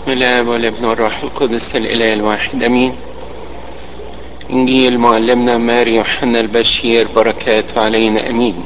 بسم الله والابن والروح القدس الإله الواحد أمين إنجيل معلمنا ماري يوحنا البشير بركاته علينا أمين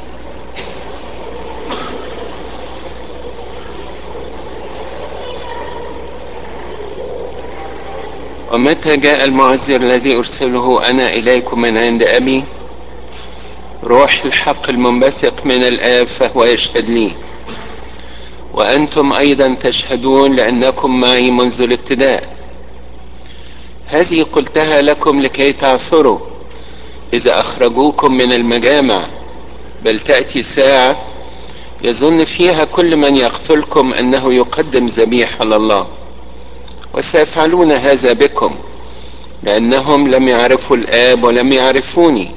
ومتى جاء المعزر الذي أرسله أنا إليكم من عند أبي روح الحق المنبثق من الآب فهو يشهد لي وأنتم أيضا تشهدون لأنكم معي منذ الابتداء هذه قلتها لكم لكي تعثروا إذا أخرجوكم من المجامع بل تأتي ساعة يظن فيها كل من يقتلكم أنه يقدم ذبيحة لله وسيفعلون هذا بكم لأنهم لم يعرفوا الآب ولم يعرفوني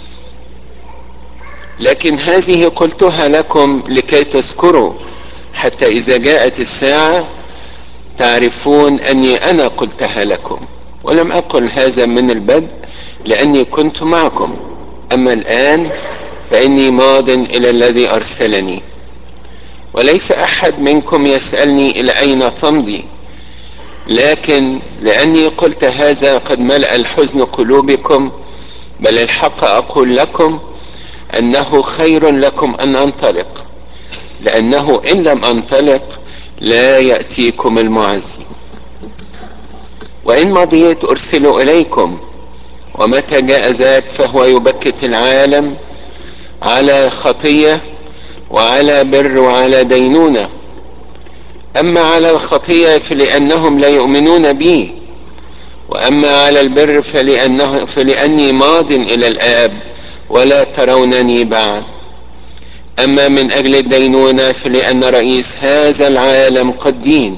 لكن هذه قلتها لكم لكي تذكروا حتى إذا جاءت الساعة تعرفون أني أنا قلتها لكم ولم أقل هذا من البدء لأني كنت معكم أما الآن فإني ماض إلى الذي أرسلني وليس أحد منكم يسألني إلى أين تمضي لكن لأني قلت هذا قد ملأ الحزن قلوبكم بل الحق أقول لكم أنه خير لكم أن أنطلق لأنه إن لم أنطلق لا يأتيكم المعزي وإن مضيت أرسل إليكم ومتى جاء ذاك فهو يبكت العالم على خطية وعلى بر وعلى دينونة أما على الخطية فلأنهم لا يؤمنون بي وأما على البر فلأنه فلأني ماض إلى الآب ولا ترونني بعد أما من أجل الدينونة فلأن رئيس هذا العالم قد دين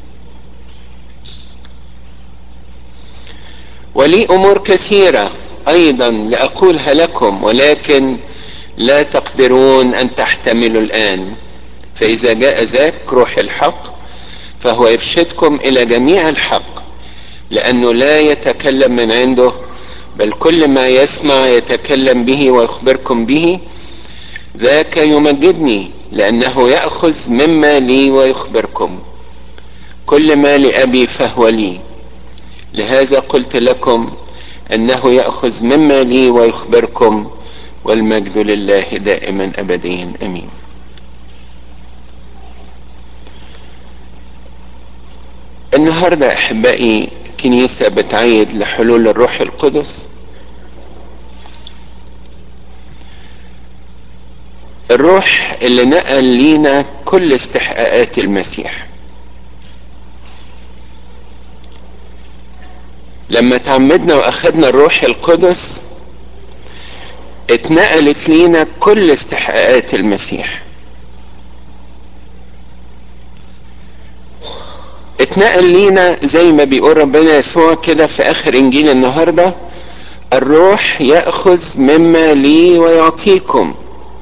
ولي أمور كثيرة أيضا لأقولها لكم ولكن لا تقدرون أن تحتملوا الآن فإذا جاء ذاك روح الحق فهو يرشدكم إلى جميع الحق لأنه لا يتكلم من عنده بل كل ما يسمع يتكلم به ويخبركم به ذاك يمجدني لأنه يأخذ مما لي ويخبركم كل ما لأبي فهو لي لهذا قلت لكم أنه يأخذ مما لي ويخبركم والمجد لله دائما أبديا أمين النهاردة أحبائي كنيسة بتعيد لحلول الروح القدس الروح اللي نقل لينا كل استحقاقات المسيح لما تعمدنا واخدنا الروح القدس اتنقلت لينا كل استحقاقات المسيح اتنقل لينا زي ما بيقول ربنا يسوع كده في اخر انجيل النهارده الروح ياخذ مما لي ويعطيكم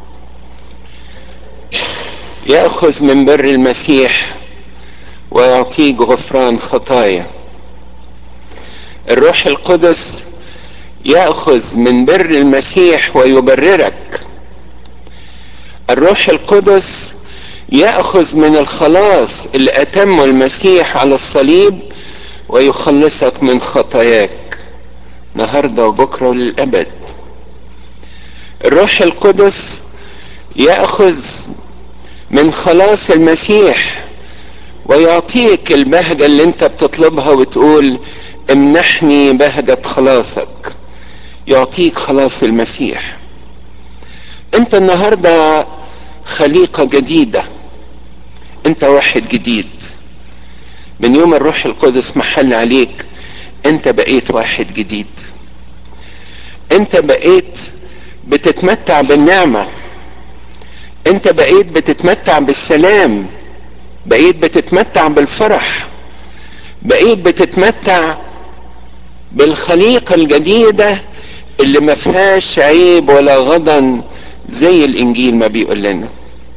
ياخذ من بر المسيح ويعطيك غفران خطايا الروح القدس ياخذ من بر المسيح ويبررك الروح القدس ياخذ من الخلاص اللي اتمه المسيح على الصليب ويخلصك من خطاياك النهارده وبكره وللابد الروح القدس ياخذ من خلاص المسيح ويعطيك البهجه اللي انت بتطلبها وتقول امنحني بهجه خلاصك يعطيك خلاص المسيح انت النهارده خليقه جديده انت واحد جديد من يوم الروح القدس محل عليك انت بقيت واحد جديد انت بقيت بتتمتع بالنعمه انت بقيت بتتمتع بالسلام بقيت بتتمتع بالفرح بقيت بتتمتع بالخليقه الجديده اللي ما فيهاش عيب ولا غضن زي الانجيل ما بيقول لنا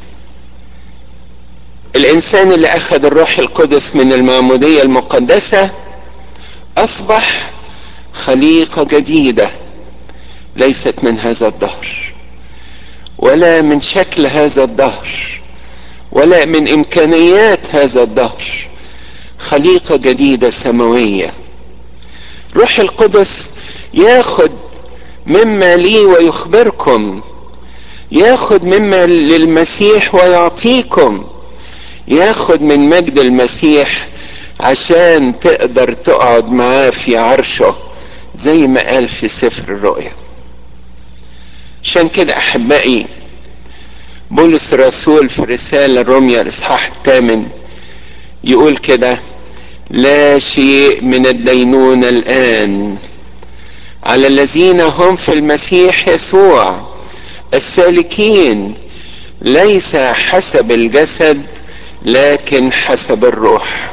الانسان اللي اخذ الروح القدس من المعموديه المقدسه اصبح خليقه جديده ليست من هذا الدهر ولا من شكل هذا الدهر ولا من امكانيات هذا الدهر خليقة جديدة سماوية روح القدس ياخد مما لي ويخبركم ياخد مما للمسيح ويعطيكم ياخد من مجد المسيح عشان تقدر تقعد معاه في عرشه زي ما قال في سفر الرؤيا عشان كده احبائي بولس الرسول في رسالة روميا الاصحاح الثامن يقول كده لا شيء من الدينونة الآن على الذين هم في المسيح يسوع السالكين ليس حسب الجسد لكن حسب الروح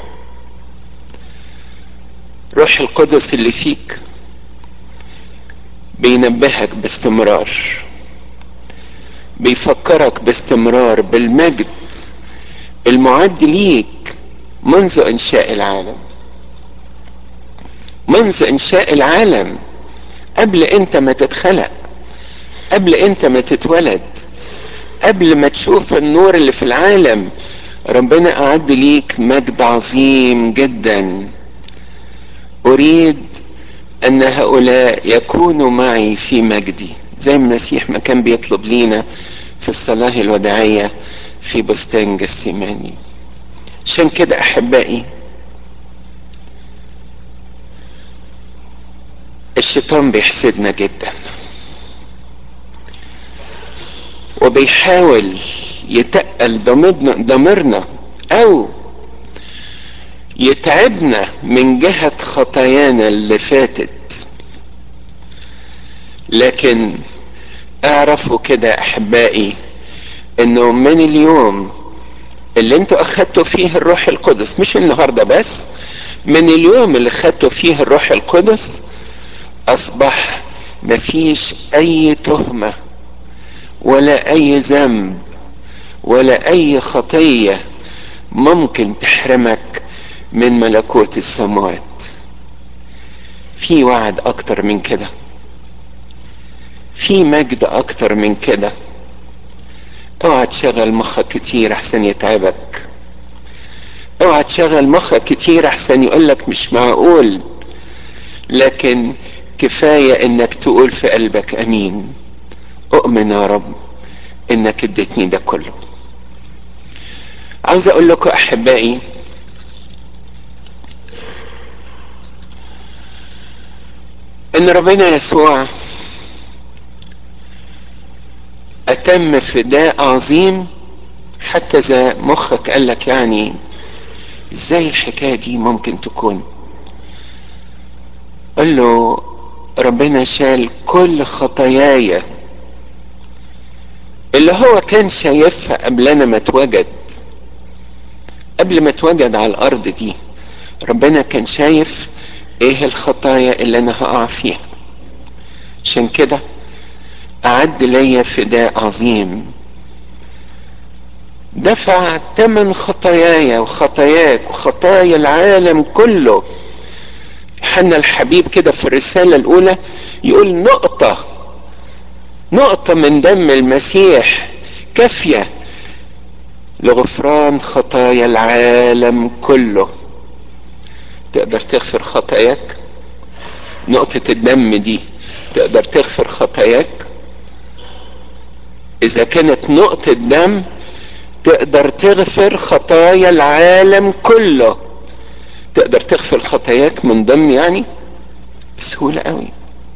روح القدس اللي فيك بينبهك باستمرار بيفكرك باستمرار بالمجد المعد ليك منذ انشاء العالم منذ انشاء العالم قبل انت ما تتخلق قبل انت ما تتولد قبل ما تشوف النور اللي في العالم ربنا اعد ليك مجد عظيم جدا اريد ان هؤلاء يكونوا معي في مجدي زي ما المسيح ما كان بيطلب لينا في الصلاة الوداعية في بستان جسيماني عشان كده احبائي الشيطان بيحسدنا جدا وبيحاول يتقل ضميرنا او يتعبنا من جهة خطايانا اللي فاتت لكن اعرفوا كده احبائي انه من اليوم اللي انتوا اخدتوا فيه الروح القدس مش النهارده بس من اليوم اللي خدتوا فيه الروح القدس اصبح مفيش اي تهمه ولا اي ذنب ولا اي خطيه ممكن تحرمك من ملكوت السماوات في وعد اكتر من كده في مجد اكتر من كده اوعى تشغل مخك كتير احسن يتعبك اوعى تشغل مخك كتير احسن يقولك مش معقول لكن كفاية انك تقول في قلبك امين اؤمن يا رب انك اديتني ده كله عاوز اقول لكم احبائي ان ربنا يسوع اتم فداء عظيم حتى اذا مخك قال لك يعني ازاي الحكايه دي ممكن تكون قال له ربنا شال كل خطاياي اللي هو كان شايفها قبل انا ما اتوجد قبل ما اتوجد على الارض دي ربنا كان شايف ايه الخطايا اللي انا هقع فيها عشان كده اعد ليا فداء عظيم دفع ثمن خطاياي وخطاياك وخطايا العالم كله حنا الحبيب كده في الرسالة الأولى يقول نقطة نقطة من دم المسيح كافية لغفران خطايا العالم كله تقدر تغفر خطاياك نقطة الدم دي تقدر تغفر خطاياك إذا كانت نقطة دم تقدر تغفر خطايا العالم كله تقدر تغفر خطاياك من ضمن يعني بسهولة قوي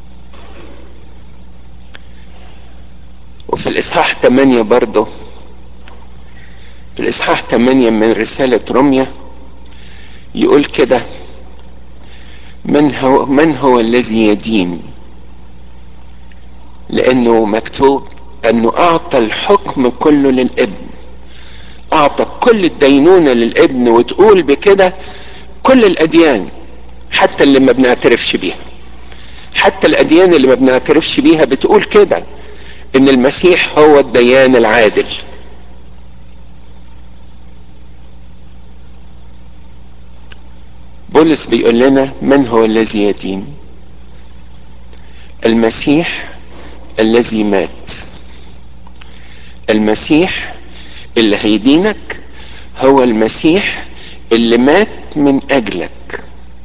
وفي الإصحاح 8 برضه في الإصحاح 8 من رسالة روميا يقول كده من هو من هو الذي يدين لأنه مكتوب أنه أعطى الحكم كله للابن أعطى كل الدينونة للابن وتقول بكده كل الأديان حتى اللي ما بنعترفش بيها حتى الأديان اللي ما بنعترفش بيها بتقول كده إن المسيح هو الديان العادل بولس بيقول لنا من هو الذي يدين المسيح الذي مات المسيح اللي هيدينك هو المسيح اللي مات من اجلك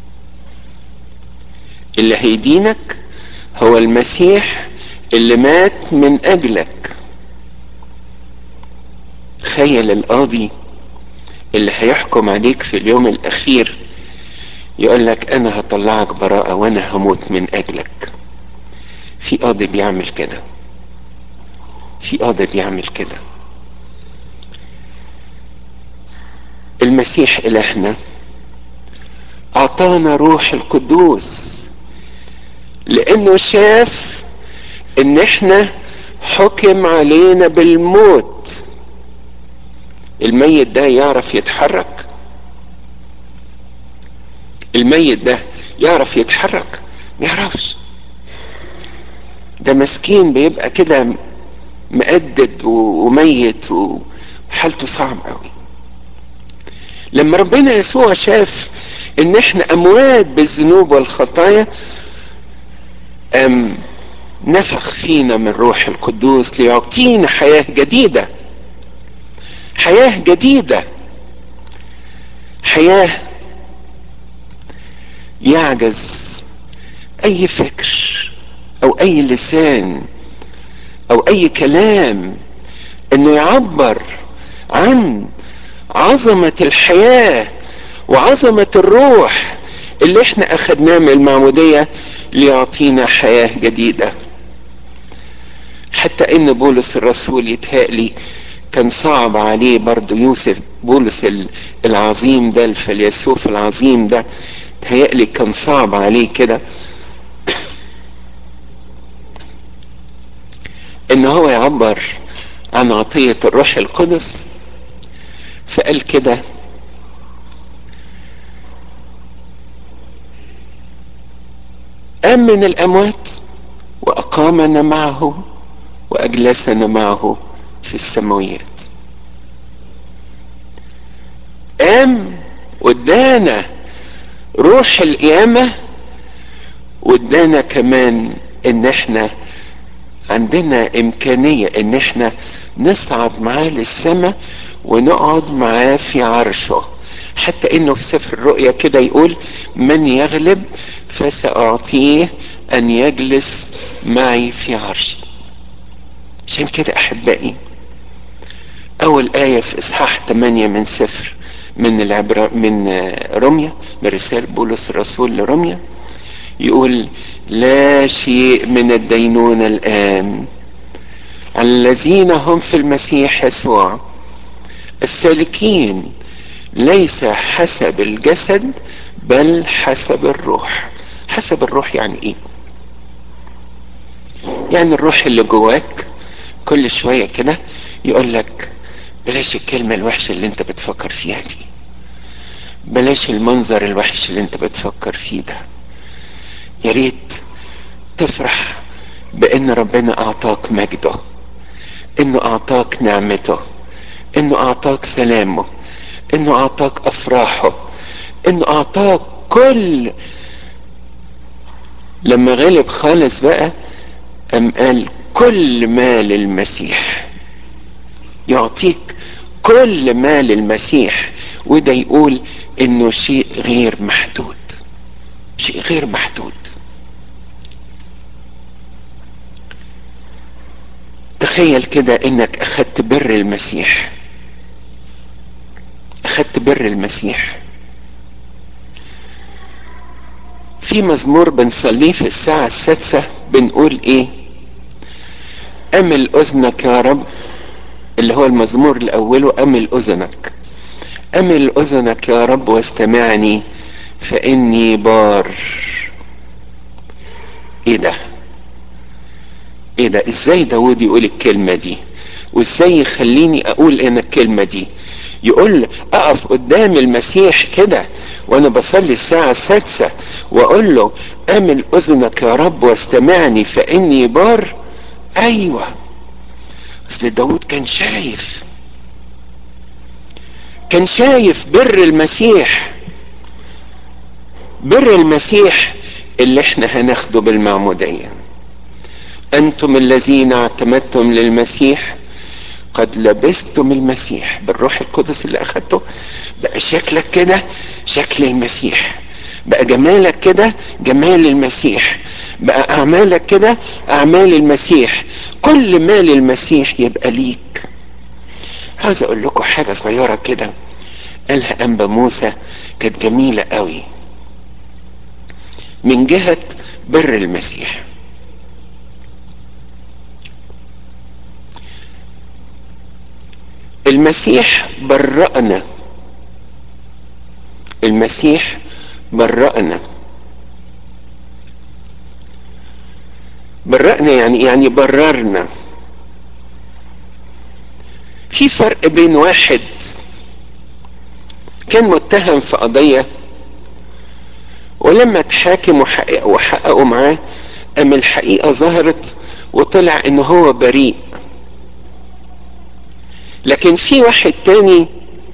اللي هيدينك هو المسيح اللي مات من اجلك تخيل القاضي اللي هيحكم عليك في اليوم الاخير يقول لك انا هطلعك براءة وانا هموت من اجلك في قاضي بيعمل كده في قاضي بيعمل كده المسيح الهنا اعطانا روح القدوس لانه شاف ان احنا حكم علينا بالموت الميت ده يعرف يتحرك الميت ده يعرف يتحرك ما يعرفش ده مسكين بيبقى كده مقدد وميت وحالته صعبة قوي لما ربنا يسوع شاف ان احنا اموات بالذنوب والخطايا ام نفخ فينا من روح القدوس ليعطينا حياة جديدة حياة جديدة حياة يعجز اي فكر او اي لسان او اي كلام انه يعبر عن عظمة الحياة وعظمة الروح اللي احنا اخدناه من المعمودية ليعطينا حياة جديدة حتى ان بولس الرسول يتهيألي كان صعب عليه برضو يوسف بولس العظيم ده الفيلسوف العظيم ده تهيألي كان صعب عليه كده ان هو يعبر عن عطية الروح القدس فقال كده قام من الاموات واقامنا معه واجلسنا معه في السماويات قام وادانا روح القيامة وادانا كمان ان احنا عندنا امكانية ان احنا نصعد معاه للسماء ونقعد معاه في عرشه حتى انه في سفر الرؤيا كده يقول من يغلب فسأعطيه ان يجلس معي في عرشي عشان كده احبائي اول آية في اصحاح 8 من سفر من العبر من روميا من رسالة بولس الرسول لروميا يقول لا شيء من الدينونة الآن الذين هم في المسيح يسوع السالكين ليس حسب الجسد بل حسب الروح حسب الروح يعني ايه يعني الروح اللي جواك كل شوية كده يقول لك بلاش الكلمة الوحشة اللي انت بتفكر فيها دي بلاش المنظر الوحش اللي انت بتفكر فيه ده يا ريت تفرح بان ربنا اعطاك مجده انه اعطاك نعمته انه اعطاك سلامه انه اعطاك افراحه انه اعطاك كل لما غلب خالص بقى ام قال كل ما للمسيح يعطيك كل ما للمسيح وده يقول انه شيء غير محدود شيء غير محدود تخيل كده انك اخدت بر المسيح اخدت بر المسيح في مزمور بنصليه في الساعة السادسة بنقول ايه امل اذنك يا رب اللي هو المزمور الاول امل اذنك امل اذنك يا رب واستمعني فاني بار ايه ده ايه ده ازاي داود يقول الكلمة دي وازاي يخليني اقول انا الكلمة دي يقول اقف قدام المسيح كده وانا بصلي الساعة السادسة واقول له امل اذنك يا رب واستمعني فاني بار ايوه اصل داود كان شايف كان شايف بر المسيح بر المسيح اللي احنا هناخده بالمعمودية انتم الذين اعتمدتم للمسيح قد لبستم المسيح بالروح القدس اللي اخدته بقى شكلك كده شكل المسيح بقى جمالك كده جمال المسيح بقى اعمالك كده اعمال المسيح كل ما للمسيح يبقى ليك عاوز اقول لكم حاجه صغيره كده قالها انبا موسى كانت جميله قوي من جهه بر المسيح المسيح برأنا المسيح برأنا برأنا يعني يعني بررنا في فرق بين واحد كان متهم في قضية ولما اتحاكم وحقق وحققوا معاه أم الحقيقة ظهرت وطلع إن هو بريء لكن في واحد تاني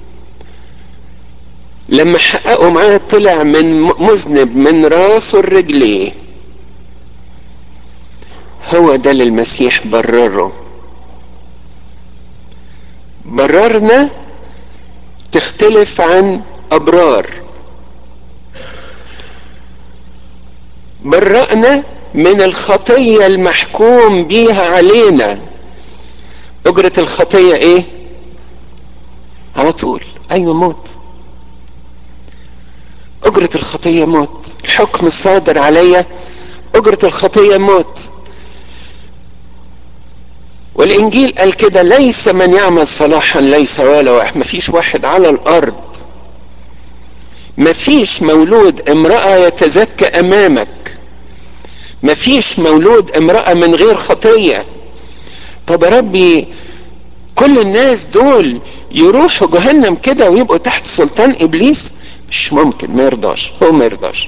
لما حققوا معاه طلع من مذنب من راسه لرجليه هو ده اللي المسيح برره بررنا تختلف عن ابرار برأنا من الخطية المحكوم بيها علينا أجرة الخطية إيه؟ على طول أيوة موت أجرة الخطية موت الحكم الصادر عليا أجرة الخطية موت والإنجيل قال كده ليس من يعمل صلاحا ليس ولا واحد مفيش واحد على الأرض مفيش مولود امرأة يتزكى أمامك مفيش مولود امرأة من غير خطية طب يا ربي كل الناس دول يروحوا جهنم كده ويبقوا تحت سلطان ابليس مش ممكن ما يرضاش هو ما يرضاش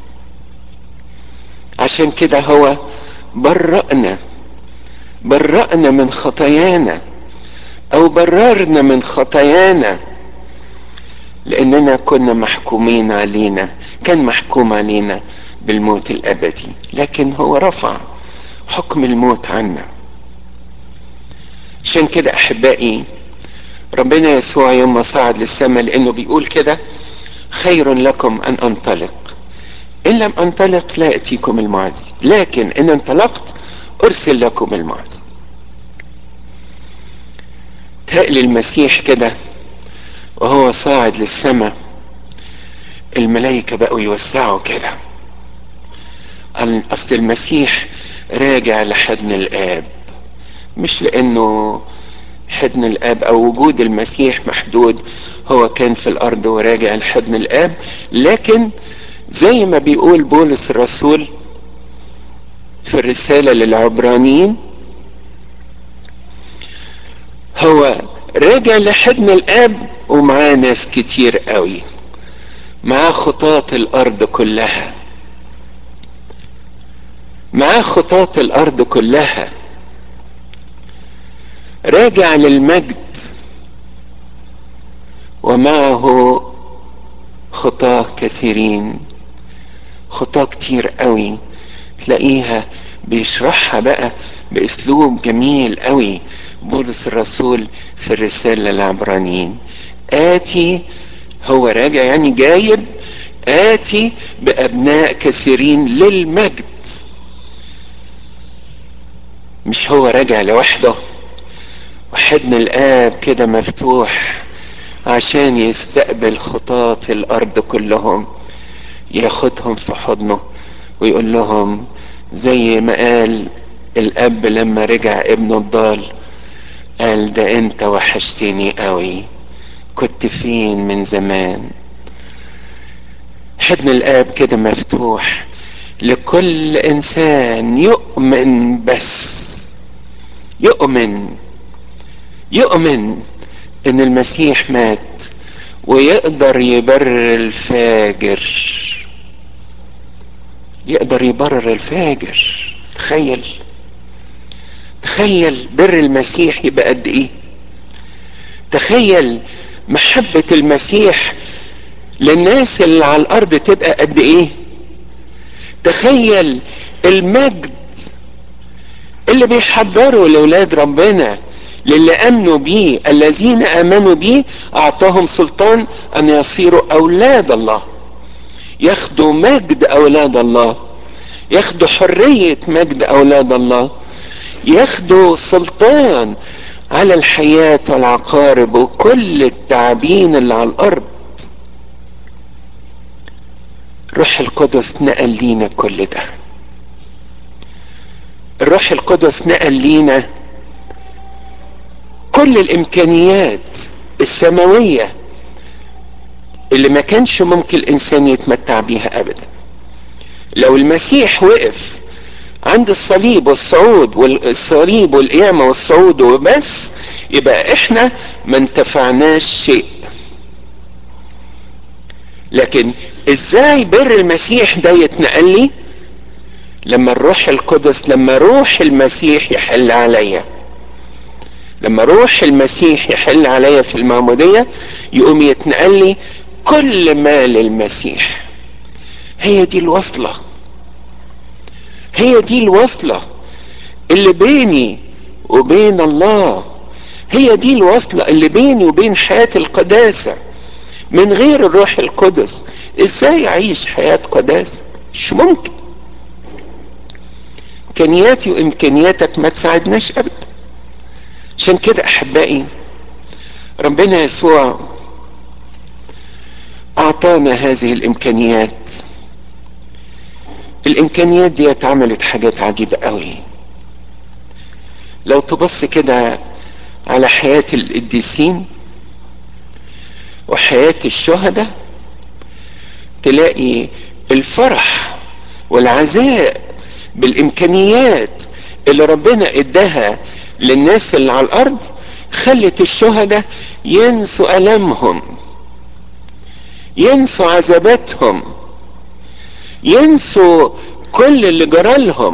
عشان كده هو برأنا برأنا من خطايانا او بررنا من خطايانا لاننا كنا محكومين علينا كان محكوم علينا بالموت الابدي لكن هو رفع حكم الموت عنا عشان كده احبائي ربنا يسوع يوم ما صعد للسماء لانه بيقول كده خير لكم ان انطلق ان لم انطلق لا ياتيكم المعز لكن ان انطلقت ارسل لكم المعز تقل المسيح كده وهو صاعد للسماء الملائكة بقوا يوسعوا كده اصل المسيح راجع لحضن الاب مش لانه حضن الاب او وجود المسيح محدود هو كان في الارض وراجع لحضن الاب لكن زي ما بيقول بولس الرسول في الرسالة للعبرانيين هو راجع لحضن الاب ومعاه ناس كتير قوي معاه خطاط الارض كلها معاه خطاط الارض كلها راجع للمجد ومعه خطاه كثيرين خطاه كتير قوي تلاقيها بيشرحها بقى باسلوب جميل قوي بولس الرسول في الرسالة للعبرانيين آتي هو راجع يعني جايب آتي بأبناء كثيرين للمجد مش هو راجع لوحده وحضن الآب كده مفتوح عشان يستقبل خطاة الأرض كلهم ياخدهم في حضنه ويقول لهم زي ما قال الأب لما رجع ابنه الضال قال ده انت وحشتني قوي كنت فين من زمان حضن الاب كده مفتوح لكل انسان يؤمن بس يؤمن يؤمن ان المسيح مات ويقدر يبرر الفاجر يقدر يبرر الفاجر تخيل تخيل بر المسيح يبقى قد ايه تخيل محبة المسيح للناس اللي على الارض تبقى قد ايه تخيل المجد اللي بيحضروا لاولاد ربنا للي امنوا بيه الذين امنوا بيه اعطاهم سلطان ان يصيروا اولاد الله ياخدوا مجد اولاد الله ياخدوا حريه مجد اولاد الله ياخدوا سلطان على الحياه والعقارب وكل التعابين اللي على الارض الروح القدس نقل لينا كل ده الروح القدس نقل لينا كل الامكانيات السماويه اللي ما كانش ممكن الانسان يتمتع بيها ابدا لو المسيح وقف عند الصليب والصعود والصليب والقيامة والصعود وبس يبقى احنا ما انتفعناش شيء لكن ازاي بر المسيح ده يتنقل لي لما الروح القدس لما روح المسيح يحل عليا لما روح المسيح يحل عليا في المعمودية يقوم يتنقل لي كل ما للمسيح هي دي الوصلة هي دي الوصلة اللي بيني وبين الله هي دي الوصلة اللي بيني وبين حياة القداسة من غير الروح القدس ازاي اعيش حياة قداسة مش ممكن امكانياتي وامكانياتك ما تساعدناش ابدا عشان كده احبائي ربنا يسوع اعطانا هذه الامكانيات الامكانيات دي اتعملت حاجات عجيبه قوي لو تبص كده على حياه القديسين وحياه الشهداء تلاقي الفرح والعزاء بالامكانيات اللي ربنا اداها للناس اللي على الارض خلت الشهداء ينسوا المهم ينسوا عذاباتهم ينسوا كل اللي جرالهم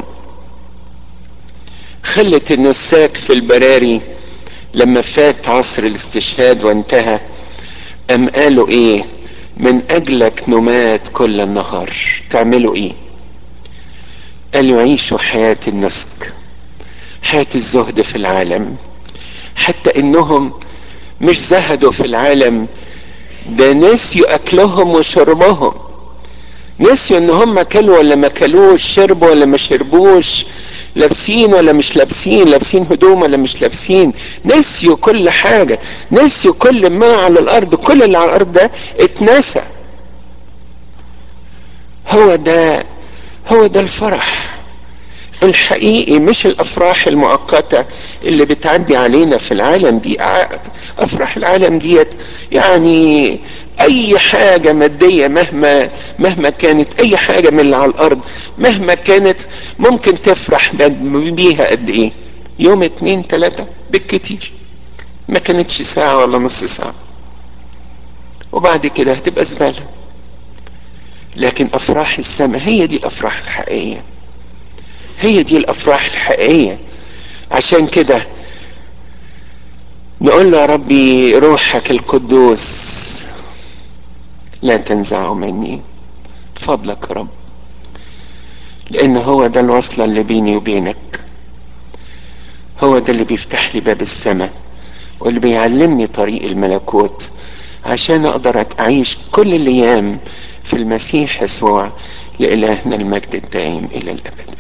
خلت النساك في البراري لما فات عصر الاستشهاد وانتهى ام قالوا ايه من اجلك نمات كل النهار تعملوا ايه قالوا يعيشوا حياة النسك حياة الزهد في العالم حتى انهم مش زهدوا في العالم ده نسيوا اكلهم وشربهم نسيوا ان هم كلوا ولا ما كلوش شربوا ولا ما شربوش لابسين ولا مش لابسين لابسين هدوم ولا مش لابسين نسيوا كل حاجة نسيوا كل ما على الارض كل اللي على الارض ده اتنسى هو ده هو ده الفرح الحقيقي مش الافراح المؤقته اللي بتعدي علينا في العالم دي افراح العالم ديت يعني اي حاجه ماديه مهما مهما كانت اي حاجه من اللي على الارض مهما كانت ممكن تفرح بيها قد ايه يوم اتنين تلاته بالكتير ما كانتش ساعه ولا نص ساعه وبعد كده هتبقى زباله لكن افراح السماء هي دي الافراح الحقيقيه هي دي الافراح الحقيقيه عشان كده نقول له يا ربي روحك القدوس لا تنزعه مني فضلك يا رب لان هو ده الوصله اللي بيني وبينك هو ده اللي بيفتح لي باب السماء واللي بيعلمني طريق الملكوت عشان اقدر اعيش كل الايام في المسيح يسوع لالهنا المجد الدائم الى الابد